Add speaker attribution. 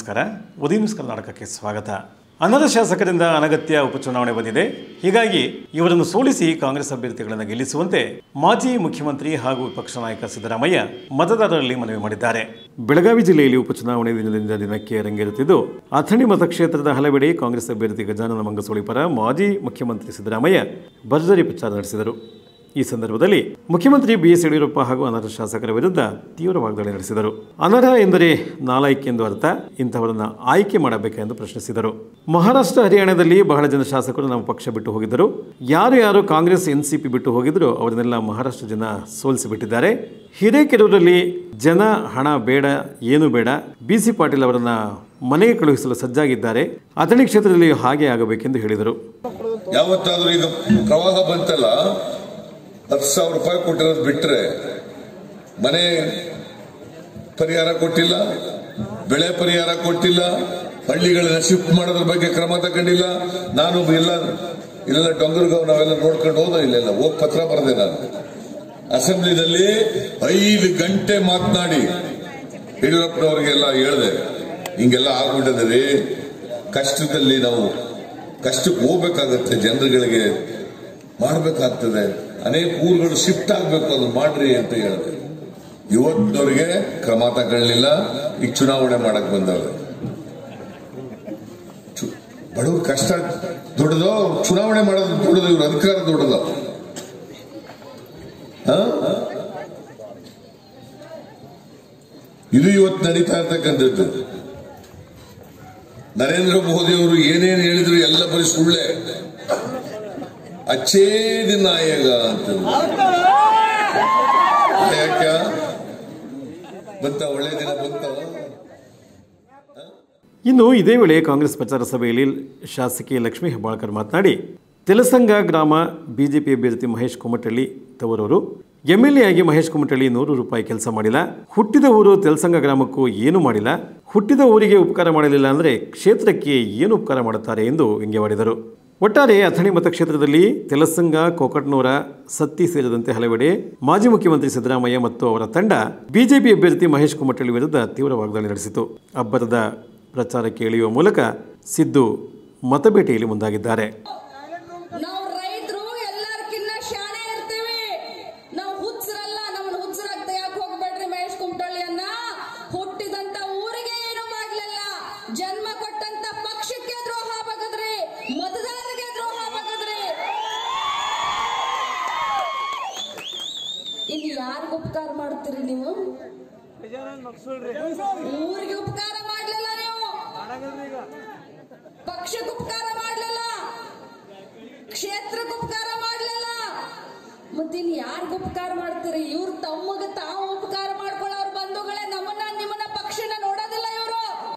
Speaker 1: ನಮಸ್ಕಾರ ಉದಯ ನ್ಯೂಸ್ ಕರ್ನಾಟಕಕ್ಕೆ ಸ್ವಾಗತ ಅನರ್ಹ ಶಾಸಕರಿಂದ ಅನಗತ್ಯ ಉಪಚುನಾವಣೆ ಬಂದಿದೆ ಹೀಗಾಗಿ ಇವರನ್ನು ಸೋಲಿಸಿ ಕಾಂಗ್ರೆಸ್ ಅಭ್ಯರ್ಥಿಗಳನ್ನು ಗೆಲ್ಲಿಸುವಂತೆ ಮಾಜಿ ಮುಖ್ಯಮಂತ್ರಿ ಹಾಗೂ ವಿಪಕ್ಷ ನಾಯಕ ಸಿದ್ದರಾಮಯ್ಯ ಮತದಾರರಲ್ಲಿ ಮನವಿ ಮಾಡಿದ್ದಾರೆ ಬೆಳಗಾವಿ ಜಿಲ್ಲೆಯಲ್ಲಿ ಉಪಚುನಾವಣೆ ದಿನದಿಂದ ದಿನಕ್ಕೆ ರಂಗೇರುತ್ತಿದ್ದು ಅಥಣಿ ಮತಕ್ಷೇತ್ರದ ಹಲವೆಡೆ ಕಾಂಗ್ರೆಸ್ ಅಭ್ಯರ್ಥಿ ಗಜಾನನ ಮಂಗಸೋಳಿ ಪರ ಮಾಜಿ ಮುಖ್ಯಮಂತ್ರಿ ಸಿದ್ದರಾಮಯ್ಯ ಭರ್ಜರಿ ಪ್ರಚಾರ ನಡೆಸಿದರು ಈ ಸಂದರ್ಭದಲ್ಲಿ ಮುಖ್ಯಮಂತ್ರಿ ಬಿಎಸ್ ಯಡಿಯೂರಪ್ಪ ಹಾಗೂ ಅನರ್ಹ ಶಾಸಕರ ವಿರುದ್ಧ ತೀವ್ರ ವಾಗ್ದಾಳಿ ನಡೆಸಿದರು ಅನರ್ಹ ಎಂದರೆ ನಾಲಾಯಕ್ ಎಂದು ಅರ್ಥ ಇಂಥವರನ್ನ ಆಯ್ಕೆ ಮಾಡಬೇಕೆಂದು ಪ್ರಶ್ನಿಸಿದರು ಮಹಾರಾಷ್ಟ್ರ ಹರಿಯಾಣದಲ್ಲಿ ಬಹಳ ಜನ ಶಾಸಕರು ನಮ್ಮ ಪಕ್ಷ ಬಿಟ್ಟು ಹೋಗಿದ್ದರು ಯಾರು ಯಾರು ಕಾಂಗ್ರೆಸ್ ಎನ್ಸಿಪಿ ಬಿಟ್ಟು ಹೋಗಿದ್ರು ಅವರನ್ನೆಲ್ಲ ಮಹಾರಾಷ್ಟ್ರ ಜನ ಸೋಲಿಸಿಬಿಟ್ಟಿದ್ದಾರೆ ಹಿರೇಕೆರೂರಲ್ಲಿ ಜನ ಹಣ ಬೇಡ ಏನು ಬೇಡ ಬಿ ಸಿ ಪಾಟೀಲ್ ಅವರನ್ನ ಮನೆಗೆ ಕಳುಹಿಸಲು ಸಜ್ಜಾಗಿದ್ದಾರೆ ಅಥಣಿ ಕ್ಷೇತ್ರದಲ್ಲಿ ಹಾಗೆ ಆಗಬೇಕೆಂದು ಹೇಳಿದರು
Speaker 2: ಯಾವತ್ತಾದ್ರೂ ಈಗ ಪ್ರವಾಹ ಬಂತಲ್ಲ ಹತ್ತು ಸಾವಿರ ರೂಪಾಯಿ ಕೊಟ್ಟಿರೋದು ಬಿಟ್ರೆ ಮನೆ ಪರಿಹಾರ ಕೊಟ್ಟಿಲ್ಲ ಬೆಳೆ ಪರಿಹಾರ ಕೊಟ್ಟಿಲ್ಲ ಹಳ್ಳಿಗಳನ್ನ ಶಿಫ್ಟ್ ಮಾಡೋದ್ರ ಬಗ್ಗೆ ಕ್ರಮ ತಗೊಂಡಿಲ್ಲ ನಾನು ಎಲ್ಲ ಇಲ್ಲೆಲ್ಲ ಡೊಂಗರ್ಗಾವ್ ನಾವೆಲ್ಲ ನೋಡ್ಕೊಂಡು ಹೋದ ಇಲ್ಲೆಲ್ಲ ಹೋಗ್ ಪತ್ರ ಬರೆದೆ ನಾನು ಅಸೆಂಬ್ಲಿನಲ್ಲಿ ಐದು ಗಂಟೆ ಮಾತನಾಡಿ ಯಡಿಯೂರಪ್ಪನವರಿಗೆಲ್ಲ ಹೇಳಿದೆ ಹಿಂಗೆಲ್ಲ ಆಗ್ಬಿಟ್ಟಿದೆ ಕಷ್ಟದಲ್ಲಿ ನಾವು ಕಷ್ಟಕ್ಕೆ ಹೋಗ್ಬೇಕಾಗತ್ತೆ ಜನರುಗಳಿಗೆ ಮಾಡಬೇಕಾಗ್ತದೆ ಅನೇಕ ಊರುಗಳು ಶಿಫ್ಟ್ ಆಗ್ಬೇಕು ಅದು ಮಾಡ್ರಿ ಅಂತ ಹೇಳಿದೆ ಇವತ್ತಿನವರಿಗೆ ಕ್ರಮ ತಗೊಳ್ಳಿಲ್ಲ ಈಗ ಚುನಾವಣೆ ಮಾಡಕ್ ಬಂದವರು ಚು- ಬಡವ್ರ ಕಷ್ಟ ದೊಡ್ಡದೋ ಚುನಾವಣೆ ಮಾಡೋದು ದೊಡ್ಡದು ಇವ್ರ ಅಧಿಕಾರ ದೊಡ್ಡದು ಆ? ಇದು ಇವತ್ತು ನಡೀತಾ ಇರ್ತಕ್ಕಂಥದ್ದು ನರೇಂದ್ರ ಮೋದಿ ಅವರು ಏನೇನು ಹೇಳಿದ್ರು ಎಲ್ಲ ಬರೀ ಸುಳ್ಳೆ ಅಚ್ಚೇದಿ ನಾಯಕ ಅಂತ ಯಾಕ ಬಂತ ಒಳ್ಳೆ ದಿನ ಬಂತ
Speaker 1: ಇನ್ನು ಇದೇ ವೇಳೆ ಕಾಂಗ್ರೆಸ್ ಪ್ರಚಾರ ಸಭೆಯಲ್ಲಿ ಶಾಸಕಿ ಲಕ್ಷ್ಮೀ ಹೆಬ್ಬಾಳ್ಕರ್ ಮಾತನಾಡಿ ತೆಲಸಂಗ ಗ್ರಾಮ ಬಿಜೆಪಿ ಅಭ್ಯರ್ಥಿ ಮಹೇಶ್ ಕುಮಟಳ್ಳಿ ತವರವರು ಎಂಎಲ್ಎ ಆಗಿ ಮಹೇಶ್ ಕುಮಟಳ್ಳಿ ನೂರು ರೂಪಾಯಿ ಕೆಲಸ ಮಾಡಿಲ್ಲ ಹುಟ್ಟಿದ ಊರು ತೆಲಸಂಗ ಗ್ರಾಮಕ್ಕೂ ಏನೂ ಮಾಡಿಲ್ಲ ಹುಟ್ಟಿದ ಊರಿಗೆ ಉಪಕಾರ ಮಾಡಲಿಲ್ಲ ಅಂದರೆ ಕ್ಷೇತ್ರಕ್ಕೆ ಏನು ಉಪಕಾರ ಮಾಡುತ್ತಾರೆ ಎಂದು ವ್ಯಂಗ್ಯವಾಡಿದರು ಒಟ್ಟಾರೆ ಅಥಣಿ ಮತಕ್ಷೇತ್ರದಲ್ಲಿ ತೆಲಸಂಗ ಕೋಕಟ್ನೂರ ಸತ್ತಿ ಸೇರಿದಂತೆ ಹಲವೆಡೆ ಮಾಜಿ ಮುಖ್ಯಮಂತ್ರಿ ಸಿದ್ದರಾಮಯ್ಯ ಮತ್ತು ಅವರ ತಂಡ ಬಿಜೆಪಿ ಅಭ್ಯರ್ಥಿ ಮಹೇಶ್ ಕುಮಟಳ್ಳಿ ವಿರುದ್ಧ ತೀವ್ರ ವಾಗ್ದಾಳಿ ನಡೆಸಿತು ಅಬ್ಬರದ ಪ್ರಚಾರಕ್ಕೆ ಇಳಿಯುವ ಮೂಲಕ ಸಿದ್ದು ಮತಬೇಟೆಯಲ್ಲಿ ಮುಂದಾಗಿದ್ದಾರೆ
Speaker 3: ನಾವು ರೈತರು ಎಲ್ಲಾರ್ಕಿನ್ನ ಶಾಣೆ ಇರ್ತೀವಿ ನಾವು ಹುಚ್ಚರಲ್ಲ ನಮ್ಮನ್ನ ಹುಚ್ಚರಾಗ ತೆಗಿಯಕ್ ಹೋಗ್ಬೇಡ್ರಿ ಮಹೇಶ್ ಕುಮಟಳ್ಳಿಯನ್ನ ಹುಟ್ಟಿದಂತ ಊರಿಗೆ ಏನು ಮಾಡ್ಲಿಲ್ಲ ಜನ್ಮ ಕೊಟ್ಟಂತ ಪಕ್ಷಕ್ಕೆ ದ್ರೋಹ ಬಗದ್ರಿ ಮತದಾರರಿಗೆ ದ್ರೋಹ ಬಗದ್ರಿ ಇನ್ನು ಯಾರಿಗ ಉಪಕಾರ ಮಾಡ್ತೀರಿ ನೀವು ಊರಿಗೆ ಉಪಕಾರ ಮಾಡ್ಲಿಲ್ಲ ನೀವು ಪಕ್ಷಕ್ಕೆ ಉಪಕಾರ ಮಾಡ್ಲಿಲ್ಲ ಕ್ಷೇತ್ರಕ್ಕೆ ಉಪಕಾರ ಮಾಡ್ಲಿಲ್ಲ ಮತ್ತಿನ್ ಯಾರಿಗ ಉಪಕಾರ ಮಾಡ್ತೀರಿ ಇವ್ರು ತಮ್ಮಗ ತಾವು ಉಪಕಾರ ಮಾಡ್ಕೊಂಡ್